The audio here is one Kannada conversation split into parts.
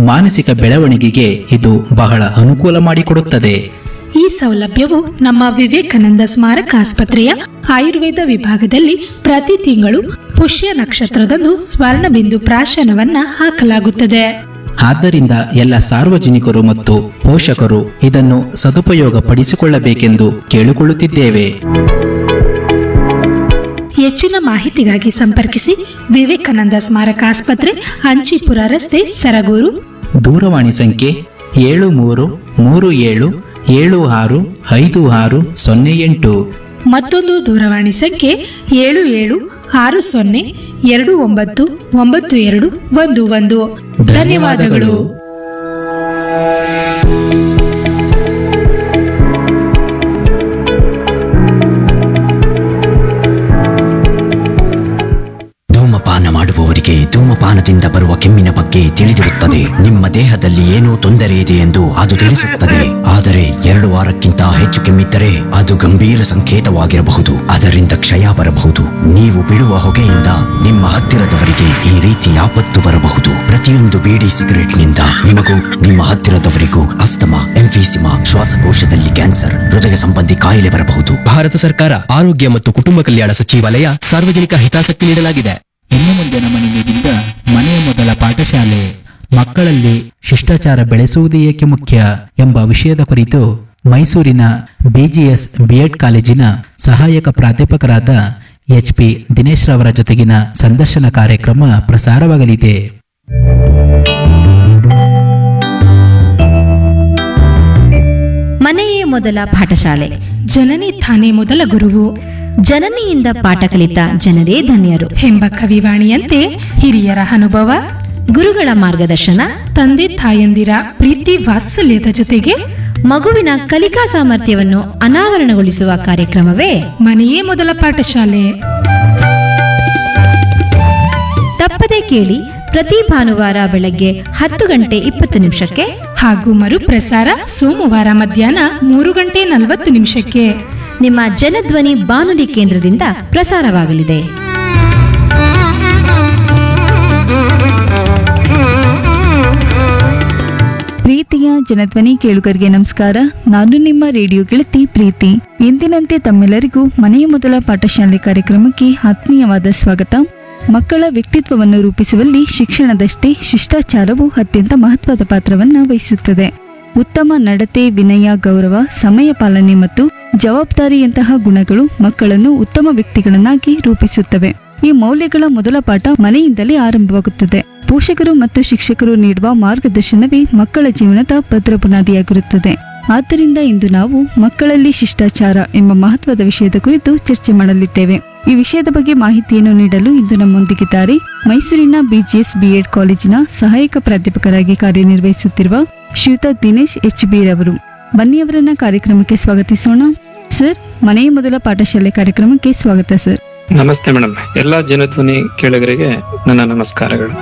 ಮಾನಸಿಕ ಬೆಳವಣಿಗೆಗೆ ಇದು ಬಹಳ ಅನುಕೂಲ ಮಾಡಿಕೊಡುತ್ತದೆ ಈ ಸೌಲಭ್ಯವು ನಮ್ಮ ವಿವೇಕಾನಂದ ಸ್ಮಾರಕ ಆಸ್ಪತ್ರೆಯ ಆಯುರ್ವೇದ ವಿಭಾಗದಲ್ಲಿ ಪ್ರತಿ ತಿಂಗಳು ಪುಷ್ಯ ನಕ್ಷತ್ರದಂದು ಸ್ವರ್ಣಬಿಂದು ಪ್ರಾಶನವನ್ನ ಹಾಕಲಾಗುತ್ತದೆ ಆದ್ದರಿಂದ ಎಲ್ಲ ಸಾರ್ವಜನಿಕರು ಮತ್ತು ಪೋಷಕರು ಇದನ್ನು ಸದುಪಯೋಗ ಪಡಿಸಿಕೊಳ್ಳಬೇಕೆಂದು ಕೇಳಿಕೊಳ್ಳುತ್ತಿದ್ದೇವೆ ಹೆಚ್ಚಿನ ಮಾಹಿತಿಗಾಗಿ ಸಂಪರ್ಕಿಸಿ ವಿವೇಕಾನಂದ ಸ್ಮಾರಕ ಆಸ್ಪತ್ರೆ ಅಂಚಿಪುರ ರಸ್ತೆ ಸರಗೂರು ದೂರವಾಣಿ ಸಂಖ್ಯೆ ಏಳು ಮೂರು ಮೂರು ಏಳು ಏಳು ಆರು ಐದು ಆರು ಸೊನ್ನೆ ಎಂಟು ಮತ್ತೊಂದು ದೂರವಾಣಿ ಸಂಖ್ಯೆ ಏಳು ಏಳು ಆರು ಸೊನ್ನೆ ಎರಡು ಒಂಬತ್ತು ಒಂಬತ್ತು ಎರಡು ಒಂದು ಒಂದು ಧನ್ಯವಾದಗಳು ಧೂಮಪಾನ ಮಾಡುವವರಿಗೆ ಧೂಮಪಾನದಿಂದ ಬರುವ ಕೆಮ್ಮಿನ ಬಗ್ಗೆ ತಿಳಿದಿರುತ್ತದೆ ನಿಮ್ಮ ದೇಹದಲ್ಲಿ ಏನೋ ತೊಂದರೆ ಇದೆ ಎಂದು ಅದು ತಿಳಿಸುತ್ತದೆ ಆದರೆ ಎರಡು ವಾರಕ್ಕಿಂತ ಹೆಚ್ಚು ಕೆಮ್ಮಿದ್ದರೆ ಅದು ಗಂಭೀರ ಸಂಕೇತವಾಗಿರಬಹುದು ಅದರಿಂದ ಕ್ಷಯ ಬರಬಹುದು ನೀವು ಬಿಡುವ ಹೊಗೆಯಿಂದ ನಿಮ್ಮ ಹತ್ತಿರದವರಿಗೆ ಈ ರೀತಿ ಆಪತ್ತು ಬರಬಹುದು ಪ್ರತಿಯೊಂದು ಬೀಡಿ ಸಿಗರೆಟ್ನಿಂದ ನಿಮಗೂ ನಿಮ್ಮ ಹತ್ತಿರದವರಿಗೂ ಅಸ್ತಮಾ ಎಂಫೀಸಿಮಾ ಶ್ವಾಸಕೋಶದಲ್ಲಿ ಕ್ಯಾನ್ಸರ್ ಹೃದಯ ಸಂಬಂಧಿ ಕಾಯಿಲೆ ಬರಬಹುದು ಭಾರತ ಸರ್ಕಾರ ಆರೋಗ್ಯ ಮತ್ತು ಕುಟುಂಬ ಕಲ್ಯಾಣ ಸಚಿವಾಲಯ ಸಾರ್ವಜನಿಕ ಹಿತಾಸಕ್ತಿ ನೀಡಲಾಗಿದೆ ಇನ್ನು ಮುಂದೆ ನಮ್ಮ ನಿಲಯದಿಂದ ಮನೆಯ ಮೊದಲ ಪಾಠಶಾಲೆ ಮಕ್ಕಳಲ್ಲಿ ಶಿಷ್ಟಾಚಾರ ಬೆಳೆಸುವುದು ಏಕೆ ಮುಖ್ಯ ಎಂಬ ವಿಷಯದ ಕುರಿತು ಮೈಸೂರಿನ ಬಿಜಿಎಸ್ ಬಿಎಡ್ ಕಾಲೇಜಿನ ಸಹಾಯಕ ಪ್ರಾಧ್ಯಾಪಕರಾದ ಎಚ್ ಪಿ ದಿನೇಶ್ ರವರ ಜೊತೆಗಿನ ಸಂದರ್ಶನ ಕಾರ್ಯಕ್ರಮ ಪ್ರಸಾರವಾಗಲಿದೆ ಮನೆಯೇ ಮೊದಲ ಪಾಠಶಾಲೆ ಜನನಿ ತಾನೇ ಮೊದಲ ಗುರುವು ಜನನಿಯಿಂದ ಪಾಠ ಕಲಿತ ಜನರೇ ಧನ್ಯರು ಎಂಬ ಕವಿವಾಣಿಯಂತೆ ಹಿರಿಯರ ಅನುಭವ ಗುರುಗಳ ಮಾರ್ಗದರ್ಶನ ತಂದೆ ತಾಯಂದಿರ ಪ್ರೀತಿ ವಾತ್ಸಲ್ಯದ ಜೊತೆಗೆ ಮಗುವಿನ ಕಲಿಕಾ ಸಾಮರ್ಥ್ಯವನ್ನು ಅನಾವರಣಗೊಳಿಸುವ ಕಾರ್ಯಕ್ರಮವೇ ಮನೆಯೇ ಮೊದಲ ಪಾಠಶಾಲೆ ತಪ್ಪದೆ ಕೇಳಿ ಪ್ರತಿ ಭಾನುವಾರ ಬೆಳಗ್ಗೆ ಹತ್ತು ಗಂಟೆ ಇಪ್ಪತ್ತು ನಿಮಿಷಕ್ಕೆ ಹಾಗೂ ಮರುಪ್ರಸಾರ ಸೋಮವಾರ ಮಧ್ಯಾಹ್ನ ಮೂರು ಗಂಟೆ ನಲವತ್ತು ನಿಮಿಷಕ್ಕೆ ನಿಮ್ಮ ಜನಧ್ವನಿ ಬಾನುಲಿ ಕೇಂದ್ರದಿಂದ ಪ್ರಸಾರವಾಗಲಿದೆ ಪ್ರೀತಿಯ ಜನಧ್ವನಿ ಕೇಳುಗರಿಗೆ ನಮಸ್ಕಾರ ನಾನು ನಿಮ್ಮ ರೇಡಿಯೋ ಗೆಳತಿ ಪ್ರೀತಿ ಎಂದಿನಂತೆ ತಮ್ಮೆಲ್ಲರಿಗೂ ಮನೆಯ ಮೊದಲ ಪಾಠಶಾಲೆ ಕಾರ್ಯಕ್ರಮಕ್ಕೆ ಆತ್ಮೀಯವಾದ ಸ್ವಾಗತ ಮಕ್ಕಳ ವ್ಯಕ್ತಿತ್ವವನ್ನು ರೂಪಿಸುವಲ್ಲಿ ಶಿಕ್ಷಣದಷ್ಟೇ ಶಿಷ್ಟಾಚಾರವು ಅತ್ಯಂತ ಮಹತ್ವದ ಪಾತ್ರವನ್ನು ವಹಿಸುತ್ತದೆ ಉತ್ತಮ ನಡತೆ ವಿನಯ ಗೌರವ ಸಮಯ ಪಾಲನೆ ಮತ್ತು ಜವಾಬ್ದಾರಿಯಂತಹ ಗುಣಗಳು ಮಕ್ಕಳನ್ನು ಉತ್ತಮ ವ್ಯಕ್ತಿಗಳನ್ನಾಗಿ ರೂಪಿಸುತ್ತವೆ ಈ ಮೌಲ್ಯಗಳ ಮೊದಲ ಪಾಠ ಮನೆಯಿಂದಲೇ ಆರಂಭವಾಗುತ್ತದೆ ಪೋಷಕರು ಮತ್ತು ಶಿಕ್ಷಕರು ನೀಡುವ ಮಾರ್ಗದರ್ಶನವೇ ಮಕ್ಕಳ ಜೀವನದ ಭದ್ರ ಬುನಾದಿಯಾಗಿರುತ್ತದೆ ಆದ್ದರಿಂದ ಇಂದು ನಾವು ಮಕ್ಕಳಲ್ಲಿ ಶಿಷ್ಟಾಚಾರ ಎಂಬ ಮಹತ್ವದ ವಿಷಯದ ಕುರಿತು ಚರ್ಚೆ ಮಾಡಲಿದ್ದೇವೆ ಈ ವಿಷಯದ ಬಗ್ಗೆ ಮಾಹಿತಿಯನ್ನು ನೀಡಲು ಇಂದು ನಮ್ಮೊಂದಿಗಿದ್ದಾರೆ ಮೈಸೂರಿನ ಬಿಜಿಎಸ್ ಬಿಎಡ್ ಕಾಲೇಜಿನ ಸಹಾಯಕ ಪ್ರಾಧ್ಯಾಪಕರಾಗಿ ಕಾರ್ಯನಿರ್ವಹಿಸುತ್ತಿರುವ ಶ್ರೀಯುತ ದಿನೇಶ್ ಎಚ್ ಬಿ ರವರು ಬನ್ನಿ ಅವರನ್ನ ಕಾರ್ಯಕ್ರಮಕ್ಕೆ ಸ್ವಾಗತಿಸೋಣ ಸರ್ ಮನೆಯ ಮೊದಲ ಪಾಠಶಾಲೆ ಕಾರ್ಯಕ್ರಮಕ್ಕೆ ಸ್ವಾಗತ ಸರ್ ನಮಸ್ತೆ ಮೇಡಮ್ ಎಲ್ಲಾ ಜನಧ್ವನಿ ಕೇಳುಗರಿಗೆ ನನ್ನ ನಮಸ್ಕಾರಗಳು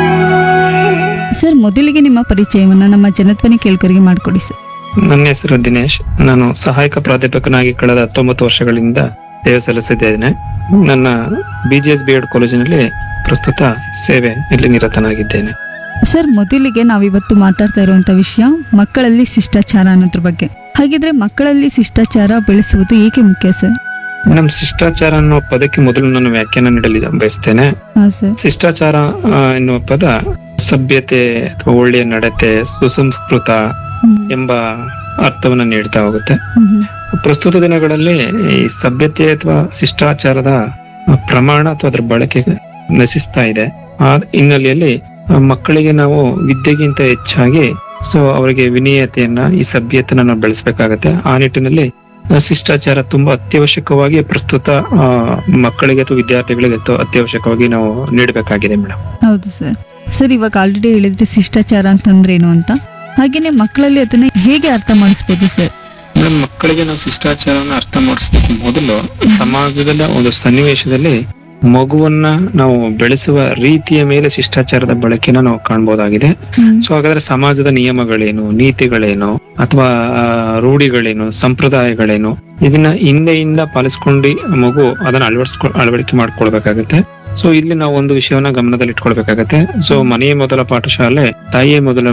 ಸರ್ ಮೊದಲಿಗೆ ನಿಮ್ಮ ಪರಿಚಯವನ್ನ ನಮ್ಮ ಜನಧ್ವನಿ ಕೇಳುಗರಿಗೆ ಮಾಡಿಕೊಡಿ ಸರ್ ನನ್ನ ಹೆಸರು ದಿನೇಶ್ ನಾನು ಸಹಾಯಕ ಪ್ರಾಧ್ಯಾಪಕನಾಗಿ ಕಳೆದ ಹತ್ತೊಂಬತ್ತು ವರ್ಷಗಳಿಂದ ಸೇವೆ ಸಲ್ಲಿಸಿದ್ದೇನೆ ನನ್ನ ಬಿಜಿಎಸ್ ಬಿ ಎಡ್ ಕಾಲೇಜಿನಲ್ಲಿ ಪ್ರಸ್ತುತ ಸೇವೆಯಲ್ಲಿ ನಿರತನಾಗಿದ್ದೇನೆ ಸರ್ ಮೊದಲಿಗೆ ನಾವಿವತ್ತು ಮಾತಾಡ್ತಾ ಇರುವಂತ ವಿಷಯ ಮಕ್ಕಳಲ್ಲಿ ಶಿಷ್ಟಾಚಾರ ಅನ್ನೋದ್ರ ಬಗ್ಗೆ ಹಾಗಿದ್ರೆ ಮಕ್ಕಳಲ್ಲಿ ಶಿಷ್ಟಾಚಾರ ಬೆಳೆಸುವುದು ಏಕೆ ಮುಖ್ಯ ಸರ್ ಮೇಡಮ್ ಶಿಷ್ಟಾಚಾರ ಅನ್ನೋ ಪದಕ್ಕೆ ಮೊದಲು ನಾನು ವ್ಯಾಖ್ಯಾನ ನೀಡಲಿ ಬಯಸ್ತೇನೆ ಹಾ ಸರ್ ಶಿಷ್ಟಾಚಾರ ಆ, ಎನ್ನುವ ಪದ ಸಭ್ಯತೆ ಅಥವಾ ಒಳ್ಳೆಯ ನಡತೆ ಸುಸಂಸ್ಕೃತ ಹ್ಮ್. ಎಂಬ ಅರ್ಥವನ್ನ ನೀಡ್ತಾ ಹೋಗುತ್ತೆ ಹ್ಮ್ ಹ್ಮ್. ಪ್ರಸ್ತುತ ದಿನಗಳಲ್ಲಿ ಈ ಸಭ್ಯತೆ ಅಥವಾ ಶಿಷ್ಟಾಚಾರದ ಪ್ರಮಾಣ ಅಥವಾ ಅದರ ಬಳಕೆ ನಶಿಸ್ತಾ ಇದೆ ಆ ಹಿನ್ನೆಲೆಯಲ್ಲಿ ಆ, ಮಕ್ಕಳಿಗೆ ನಾವು ವಿದ್ಯೆಗಿಂತ ಹೆಚ್ಚಾಗಿ ಸೊ ಅವರಿಗೆ ವಿನಯತೆಯನ್ನ ಈ ಸಭ್ಯತೆಯನ್ನ ನಾವು ಬೆಳೆಸಬೇಕಾಗತ್ತೆ ಆ ನಿಟ್ಟಿನಲ್ಲಿ ಆ, ಶಿಷ್ಟಾಚಾರ ತುಂಬಾ ಅತ್ಯವಶ್ಯಕವಾಗಿ ಪ್ರಸ್ತುತ ಆ, ಮಕ್ಕಳಿಗೆ ಅಥವಾ ವಿದ್ಯಾರ್ಥಿಗಳಿಗೆ ಅಥವಾ ಅತ್ಯವಶ್ಯಕವಾಗಿ ನಾವು ನೀಡಬೇಕಾಗಿದೆ ಮೇಡಮ್ ಹೌದು ಸರ್ ಸರ್ ಇವಾಗ ಆಲ್ರೆಡಿ ಹೇಳಿದ್ರೆ ಶಿಷ್ಟಾಚಾರ ಅಂತಂದ್ರೇನು ಅಂತ ಹಾಗೇನೆ ಮಕ್ಕಳಲ್ಲಿ ಅದನ್ನ ಹೇಗೆ ಅರ್ಥ ಮಾಡಿಸ್ಬೋದು ಸರ್ ಮೇಡಮ್ ಮಕ್ಕಳಿಗೆ ನಾವು ಶಿಷ್ಟಾಚಾರವನ್ನ ಅರ್ಥ ಮಾಡಿಸ್ಬೇಕು ಮೊದಲು ಸಮಾಜದ ಒಂದು ಸನ್ನಿವೇಶದಲ್ಲಿ ಮಗುವನ್ನ ನಾವು ಬೆಳೆಸುವ ರೀತಿಯ ಮೇಲೆ ಶಿಷ್ಟಾಚಾರದ ಬಳಕೆನ ನಾವು ಕಾಣಬಹುದಾಗಿದೆ ಹ್ಮ್. ಸೊ ಹಾಗಾದ್ರೆ ಸಮಾಜದ ನಿಯಮಗಳೇನು ನೀತಿಗಳೇನು ಅಥವಾ ಆ, ರೂಢಿಗಳೇನು ಸಂಪ್ರದಾಯಗಳೇನು ಇದನ್ನ ಹಿಂದೆಯಿಂದ ಪಾಲಿಸ್ಕೊಂಡು ಮಗು ಅದನ್ನ ಅಳವಡಿಸ್ಕೊ ಅಳವಡಿಕೆ ಮಾಡ್ಕೊಳ್ಬೇಕಾಗತ್ತೆ ಸೊ ಇಲ್ಲಿ ನಾವು ಒಂದು ವಿಷಯವನ್ನ ಗಮನದಲ್ಲಿ ಇಟ್ಕೊಳ್ಬೇಕಾಗತ್ತೆ ಸೊ ಮನೆಯ ಮೊದಲ ಪಾಠಶಾಲೆ ತಾಯಿಯೇ ಮೊದಲ